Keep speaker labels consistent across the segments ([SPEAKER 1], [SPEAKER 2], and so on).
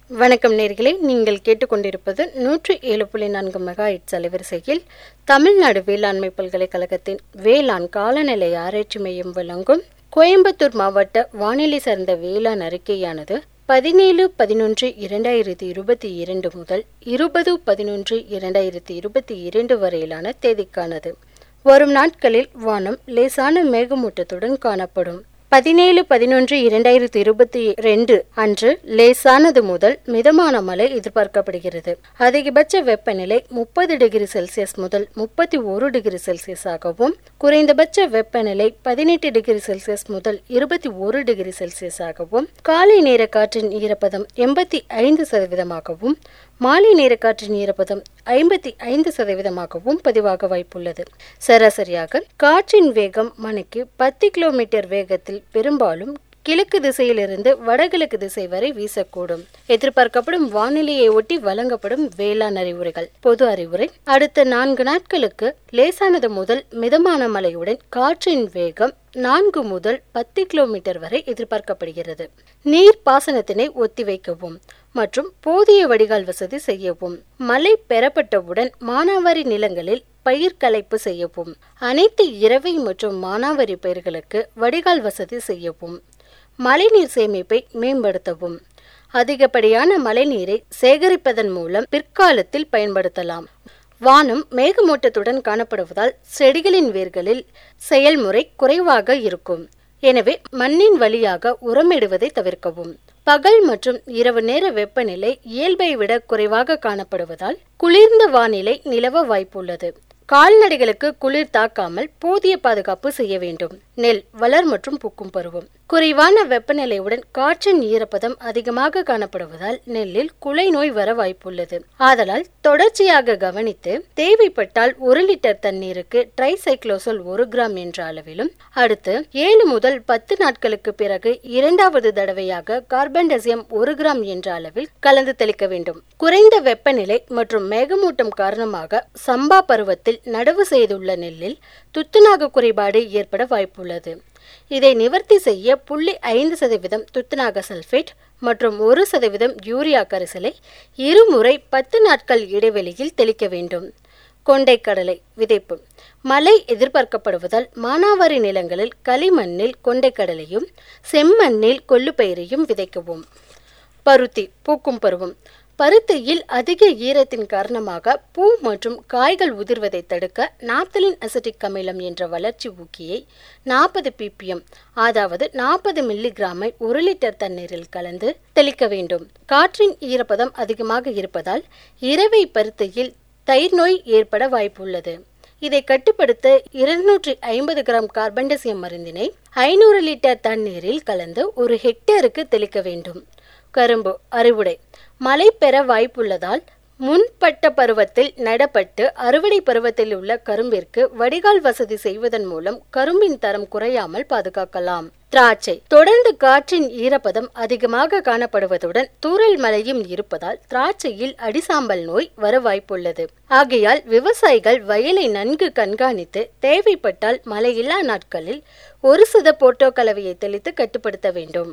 [SPEAKER 1] வணக்கம் நேர்களே நீங்கள் கேட்டுக்கொண்டிருப்பது நூற்றி ஏழு புள்ளி நான்கு மெகா இட்ஸ் அலைவரிசையில் தமிழ்நாடு வேளாண்மை பல்கலைக்கழகத்தின் வேளாண் காலநிலை ஆராய்ச்சி மையம் வழங்கும் கோயம்புத்தூர் மாவட்ட வானிலை சார்ந்த வேளாண் அறிக்கையானது பதினேழு பதினொன்று இரண்டாயிரத்தி இருபத்தி இரண்டு முதல் இருபது பதினொன்று இரண்டாயிரத்தி இருபத்தி இரண்டு வரையிலான தேதிக்கானது வரும் நாட்களில் வானம் லேசான மேகமூட்டத்துடன் காணப்படும் பதினேழு பதினொன்று இரண்டாயிரத்தி இருபத்தி ரெண்டு அன்று லேசானது முதல் மிதமான மழை எதிர்பார்க்கப்படுகிறது அதிகபட்ச வெப்பநிலை முப்பது டிகிரி செல்சியஸ் முதல் முப்பத்தி ஒரு டிகிரி செல்சியஸாகவும் குறைந்தபட்ச வெப்பநிலை பதினெட்டு டிகிரி செல்சியஸ் முதல் இருபத்தி ஒரு டிகிரி செல்சியஸாகவும் காலை நேர காற்றின் ஈரப்பதம் எண்பத்தி ஐந்து சதவீதமாகவும் மாலை நேர காற்றின் ஈரப்பதம் ஐம்பத்தி ஐந்து சதவீதமாகவும் பதிவாக வாய்ப்புள்ளது சராசரியாக காற்றின் வேகம் மணிக்கு பத்து கிலோமீட்டர் வேகத்தில் பெரும்பாலும் கிழக்கு திசையிலிருந்து வடகிழக்கு திசை வரை வீசக்கூடும் எதிர்பார்க்கப்படும் வானிலையை ஒட்டி வழங்கப்படும் வேளாண் அறிவுரைகள் பொது அறிவுரை அடுத்த நான்கு நாட்களுக்கு லேசானது முதல் மிதமான மழையுடன் காற்றின் வேகம் நான்கு முதல் பத்து கிலோமீட்டர் வரை எதிர்பார்க்கப்படுகிறது நீர் பாசனத்தினை ஒத்திவைக்கவும் மற்றும் போதிய வடிகால் வசதி செய்யவும் மழை பெறப்பட்டவுடன் மானாவாரி நிலங்களில் பயிர் கலைப்பு செய்யவும் அனைத்து இரவை மற்றும் மானாவாரி பயிர்களுக்கு வடிகால் வசதி செய்யவும் மழைநீர் சேமிப்பை மேம்படுத்தவும் அதிகப்படியான மழைநீரை சேகரிப்பதன் மூலம் பிற்காலத்தில் பயன்படுத்தலாம் வானம் மேகமூட்டத்துடன் காணப்படுவதால் செடிகளின் வேர்களில் செயல்முறை குறைவாக இருக்கும் எனவே மண்ணின் வழியாக உரமிடுவதை தவிர்க்கவும் பகல் மற்றும் இரவு நேர வெப்பநிலை இயல்பை விட குறைவாக காணப்படுவதால் குளிர்ந்த வானிலை நிலவ வாய்ப்புள்ளது கால்நடைகளுக்கு குளிர் தாக்காமல் போதிய பாதுகாப்பு செய்ய வேண்டும் நெல் வளர் மற்றும் பூக்கும் பருவம் குறைவான வெப்பநிலையுடன் காற்றின் ஈரப்பதம் அதிகமாக காணப்படுவதால் நெல்லில் குலை நோய் வர வாய்ப்புள்ளது ஆதலால் தொடர்ச்சியாக கவனித்து தேவைப்பட்டால் ஒரு லிட்டர் தண்ணீருக்கு ட்ரைசைக்ளோசோல் ஒரு கிராம் என்ற அளவிலும் அடுத்து ஏழு முதல் பத்து நாட்களுக்கு பிறகு இரண்டாவது தடவையாக கார்பன் டசியம் ஒரு கிராம் என்ற அளவில் கலந்து தெளிக்க வேண்டும் குறைந்த வெப்பநிலை மற்றும் மேகமூட்டம் காரணமாக சம்பா பருவத்தில் நடவு செய்துள்ள நெல்லில் துத்துநாக குறைபாடு ஏற்பட வாய்ப்புள்ளது இதை நிவர்த்தி செய்ய புள்ளி ஐந்து சதவீதம் துத்தநாக சல்பேட் மற்றும் ஒரு சதவீதம் யூரியா கரிசலை இருமுறை பத்து நாட்கள் இடைவெளியில் தெளிக்க வேண்டும் கொண்டைக்கடலை விதைப்பு மழை எதிர்பார்க்கப்படுவதால் மானாவாரி நிலங்களில் களிமண்ணில் கொண்டைக்கடலையும் செம்மண்ணில் கொள்ளுப்பயிரையும் விதைக்கவும் பருத்தி பூக்கும் பருவம் பருத்தியில் அதிக ஈரத்தின் காரணமாக பூ மற்றும் காய்கள் உதிர்வதை தடுக்க நாப்தலின் அசிட்டிக் அமிலம் என்ற வளர்ச்சி ஊக்கியை நாற்பது பிபிஎம் அதாவது நாற்பது மில்லிகிராமை ஒரு லிட்டர் தண்ணீரில் கலந்து தெளிக்க வேண்டும் காற்றின் ஈரப்பதம் அதிகமாக இருப்பதால் இரவை பருத்தியில் தயிர் நோய் ஏற்பட வாய்ப்புள்ளது இதை கட்டுப்படுத்த இருநூற்றி ஐம்பது கிராம் கார்பன்டசியம் மருந்தினை ஐநூறு லிட்டர் தண்ணீரில் கலந்து ஒரு ஹெக்டேருக்கு தெளிக்க வேண்டும் கரும்பு அறுவடை மழை பெற வாய்ப்புள்ளதால் முன்பட்ட பருவத்தில் நடப்பட்டு அறுவடை பருவத்தில் உள்ள கரும்பிற்கு வடிகால் வசதி செய்வதன் மூலம் கரும்பின் தரம் குறையாமல் பாதுகாக்கலாம் திராட்சை தொடர்ந்து காற்றின் ஈரப்பதம் அதிகமாக காணப்படுவதுடன் தூரல் மழையும் இருப்பதால் திராட்சையில் அடிசாம்பல் நோய் வர வாய்ப்புள்ளது ஆகையால் விவசாயிகள் வயலை நன்கு கண்காணித்து தேவைப்பட்டால் மழையில்லா நாட்களில் ஒரு சித போட்டோ கலவையை தெளித்து கட்டுப்படுத்த வேண்டும்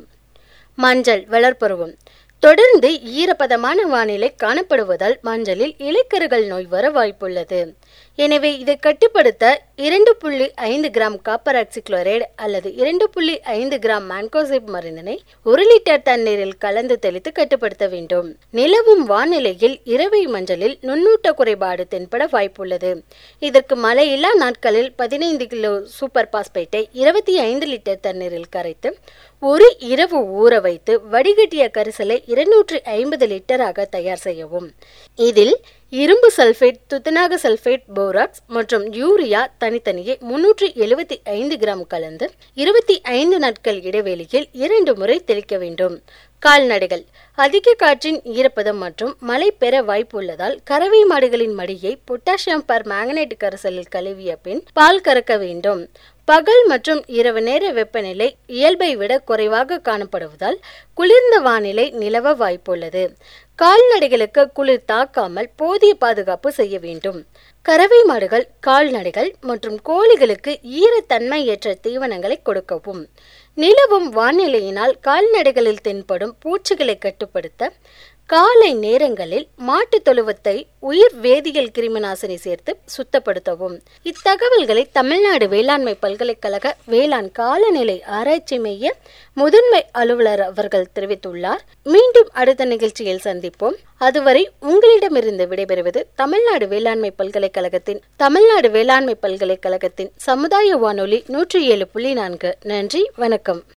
[SPEAKER 1] மஞ்சள் வளர்ப்பருவம் தொடர்ந்து ஈரப்பதமான வானிலை காணப்படுவதால் மஞ்சளில் இலைக்கருகள் நோய் வர வாய்ப்புள்ளது எனவே இதை கட்டுப்படுத்த இரண்டு புள்ளி ஐந்து கிராம் காப்பர் ஆக்சிக்ளோரைடு அல்லது இரண்டு புள்ளி ஐந்து கிராம் மான்கோசிப் மருந்தினை ஒரு லிட்டர் தண்ணீரில் கலந்து தெளித்து கட்டுப்படுத்த வேண்டும் நிலவும் வானிலையில் இரவை மஞ்சளில் நுண்ணூட்ட குறைபாடு தென்பட வாய்ப்புள்ளது இதற்கு மழையில்லா நாட்களில் பதினைந்து கிலோ சூப்பர் பாஸ்பேட்டை இருபத்தி ஐந்து லிட்டர் தண்ணீரில் கரைத்து ஒரு இரவு ஊற வைத்து வடிகட்டிய கரிசலை இருநூற்றி ஐம்பது லிட்டராக தயார் செய்யவும் இதில் இரும்பு சல்பேட் துத்தநாக சல்பேட் போராக்ஸ் மற்றும் யூரியா தனித்தனியே முன்னூற்றி எழுபத்தி ஐந்து கிராம் கலந்து இருபத்தி ஐந்து நாட்கள் இடைவெளியில் இரண்டு முறை தெளிக்க வேண்டும் கால்நடைகள் அதிக காற்றின் ஈரப்பதம் மற்றும் மழை பெற வாய்ப்புள்ளதால் கறவை மாடுகளின் மடியை பொட்டாசியம் பர் மேங்கனேட் கரைசலில் கழுவிய பின் பால் கறக்க வேண்டும் பகல் மற்றும் இரவு நேர வெப்பநிலை இயல்பை விட குறைவாக காணப்படுவதால் குளிர்ந்த வானிலை நிலவ வாய்ப்புள்ளது கால்நடைகளுக்கு குளிர் தாக்காமல் போதிய பாதுகாப்பு செய்ய வேண்டும் கறவை மாடுகள் கால்நடைகள் மற்றும் கோழிகளுக்கு ஈரத்தன்மையற்ற தீவனங்களை கொடுக்கவும் நிலவும் வானிலையினால் கால்நடைகளில் தென்படும் பூச்சிகளை கட்டுப்படுத்த காலை நேரங்களில் மாட்டு தொழுவத்தை உயிர் வேதியியல் கிருமிநாசினி சேர்த்து சுத்தப்படுத்தவும் இத்தகவல்களை தமிழ்நாடு வேளாண்மை பல்கலைக்கழக வேளாண் காலநிலை ஆராய்ச்சி மைய முதன்மை அலுவலர் அவர்கள் தெரிவித்துள்ளார் மீண்டும் அடுத்த நிகழ்ச்சியில் சந்திப்போம் அதுவரை உங்களிடமிருந்து விடைபெறுவது தமிழ்நாடு வேளாண்மை பல்கலைக்கழகத்தின் தமிழ்நாடு வேளாண்மை பல்கலைக்கழகத்தின் சமுதாய வானொலி நூற்றி ஏழு புள்ளி நான்கு நன்றி வணக்கம்